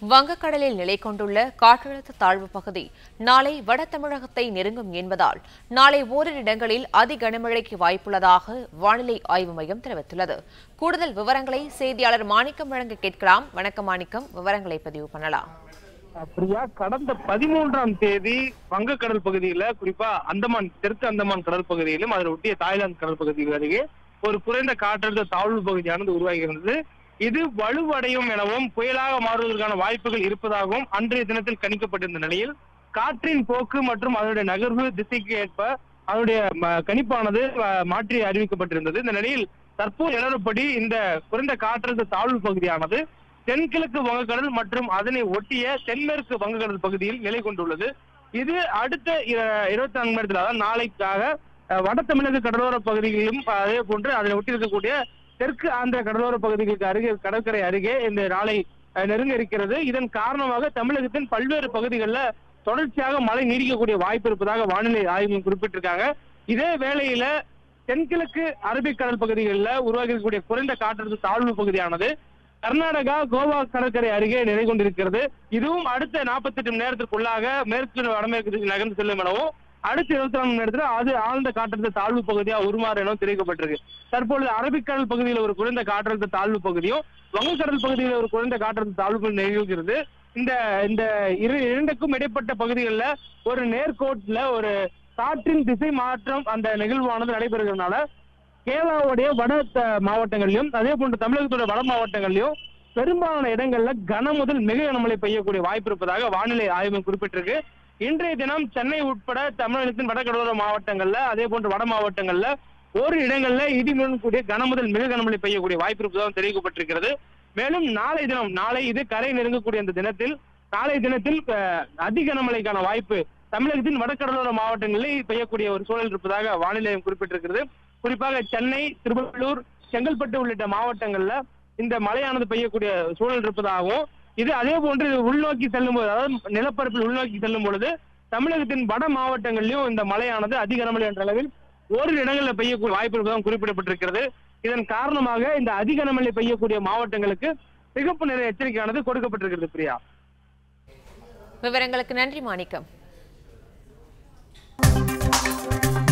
வங்கக்கடலில் நிலை கொண்டுள்ள காற்றழுத்த தாழ்வு பகுதி நாளை வட தமிழகத்தை நெருங்கும் என்பதால் நாளை ஓரிரு இடங்களில் அதி கனமழைக்கு வாய்ப்புள்ளதாக வானிலை ஆய்வு மையம் தெரிவித்துள்ளது கூடுதல் விவரங்களை செய்தியாளர் மாணிக்கம் வழங்க கேட்கலாம் வணக்கம் மாணிக்கம் விவரங்களை பதிவு பண்ணலாம் பிரியா கடந்த பதிமூன்றாம் தேதி வங்கக்கடல் பகுதியில குறிப்பா அந்தமான் தெற்கு அந்தமான் கடல் பகுதியிலும் அதில் ஒட்டிய தாய்லாந்து கடல் பகுதியில் அருகே ஒரு குறைந்த காற்றழுத்த தாழ்வு பகுதியானது உருவாகி இருந்தது இது வலுவடையும் எனவும் புயலாக மாறுவதற்கான வாய்ப்புகள் இருப்பதாகவும் அன்றைய தினத்தில் கணிக்கப்பட்டிருந்த நிலையில் காற்றின் போக்கு மற்றும் அதனுடைய நகர்வு திசைக்கு ஏற்ப அதனுடைய ம- கணிப்பானது அஹ், மாற்றி அறிவிக்கப்பட்டிருந்தது இந்த நிலையில் தற்போது நிலவரப்படி இந்த குறைந்த காற்றழுத்த தாழ்வு பகுதியானது தென்கிழக்கு வங்கக்கடல் மற்றும் அதனை ஒட்டிய தென்மேற்கு வங்கக்கடல் பகுதியில் நிலை கொண்டுள்ளது இது அடுத்த இருபத்தி நான்கு மணி நேரத்தில் அதாவது நாளைக்காக அஹ், வட தமிழக கடலோர பகுதிகளிலும் அதே போன்று அதனை ஒட்டி இருக்கக்கூடிய தெற்கு ஆந்திர கடலோர பகுதிகளுக்கு அருகே கடற்கரை அருகே இந்த நாளை அஹ், நெருங்க இருக்கிறது இதன் காரணமாக தமிழகத்தின் பல்வேறு பகுதிகளில் தொடர்ச்சியாக மழை நீடிக்கக்கூடிய வாய்ப்பு இருப்பதாக வானிலை ஆய்வு மையம் குறிப்பிட்டிருக்காங்க இதே வேளையில தென்கிழக்கு அரபிக்கடல் பகுதிகளில் உருவாகி இருக்கக்கூடிய குறைந்த காற்றழுத்த தாழ்வு பகுதியானது கர்நாடகா கோவா கடற்கரை அருகே நிலை கொண்டிருக்கிறது இதுவும் அடுத்த 48 மணி நேரத்திற்குள்ளாக மேற்கு வடமேற்கு திசையில் நகர்ந்து செல்லும் எனவும் அடுத்த இருபத்தி நான்கு மணி நேரத்தில் அது ஆழ்ந்த காற்றழுத்த தாழ்வு பகுதியா உருமாறு எனவும் தெரிவிக்கப்பட்டிருக்கு தற்பொழுது அரபிக்கடல் பகுதியில் ஒரு குறைந்த காற்றழுத்த தாழ்வு பகுதியும் வங்கக்கடல் பகுதியில் ஒரு குறைந்த காற்றழுத்த தாழ்வு பகுதி நிகழ்கிறது இந்த இந்த இரு இரண்டுக்கும் இடைப்பட்ட பகுதிகளில் ஒரு நேர்கோட்டில் ஒரு காற்றின் திசை மாற்றம் அந்த நிகழ்வானது நடைபெறுகிறதுனால கேரளாவுடைய வட த- மாவட்டங்களிலும் அதே போன்று தமிழகத்துடைய வட மாவட்டங்களிலும் பெரும்பாலான இடங்கள்ல கன முதல் மிக கனமழை பெய்யக்கூடிய வாய்ப்பு இருப்பதாக வானிலை ஆய்வு மையம் குறிப்பிட்டிருக்கு இன்றைய தினம் சென்னை உட்பட தமிழகத்தின் வடகடலோர மாவட்டங்கள்ல அதே போன்று வட மாவட்டங்கள்ல ஒரு இடங்கள்ல இடிமுடன் கூடிய கன முதல் மிக கனமழை பெய்யக்கூடிய வாய்ப்பு இருப்பதாக தெரிவிக்கப்பட்டிருக்கிறது மேலும் நாளை தினம் நாளை இது கரை நெருங்கக்கூடிய அந்த தினத்தில் நாளை தினத்தில் அஹ், அதி கனமழைக்கான வாய்ப்பு தமிழகத்தின் வடகடலோர மாவட்டங்களில் பெய்யக்கூடிய ஒரு சூழல் இருப்பதாக வானிலை ஆய்வு குறிப்பிட்டிருக்கிறது குறிப்பாக சென்னை திருவள்ளூர் செங்கல்பட்டு உள்ளிட்ட மாவட்டங்கள்ல இந்த மழையானது பெய்யக்கூடிய சூழல் இருப்பதாகவும் இது அதே போன்று இது உள்நோக்கி செல்லும் போது அதாவது நிலப்பரப்பில் உள்நோக்கி செல்லும் பொழுது தமிழகத்தின் வட மாவட்டங்களிலும் இந்த மழையானது அதிக கனமழை என்ற அளவில் ஓரிரு இடங்களில் பெய்யக்கூடிய வாய்ப்பு இருப்பதாகவும் குறிப்பிடப்பட்டிருக்கிறது இதன் காரணமாக இந்த அதிக கனமழை பெய்யக்கூடிய மாவட்டங்களுக்கு சிகப்பு நிற எச்சரிக்கையானது கொடுக்கப்பட்டிருக்கிறது பிரியா விவரங்களுக்கு நன்றி மாணிக்கம்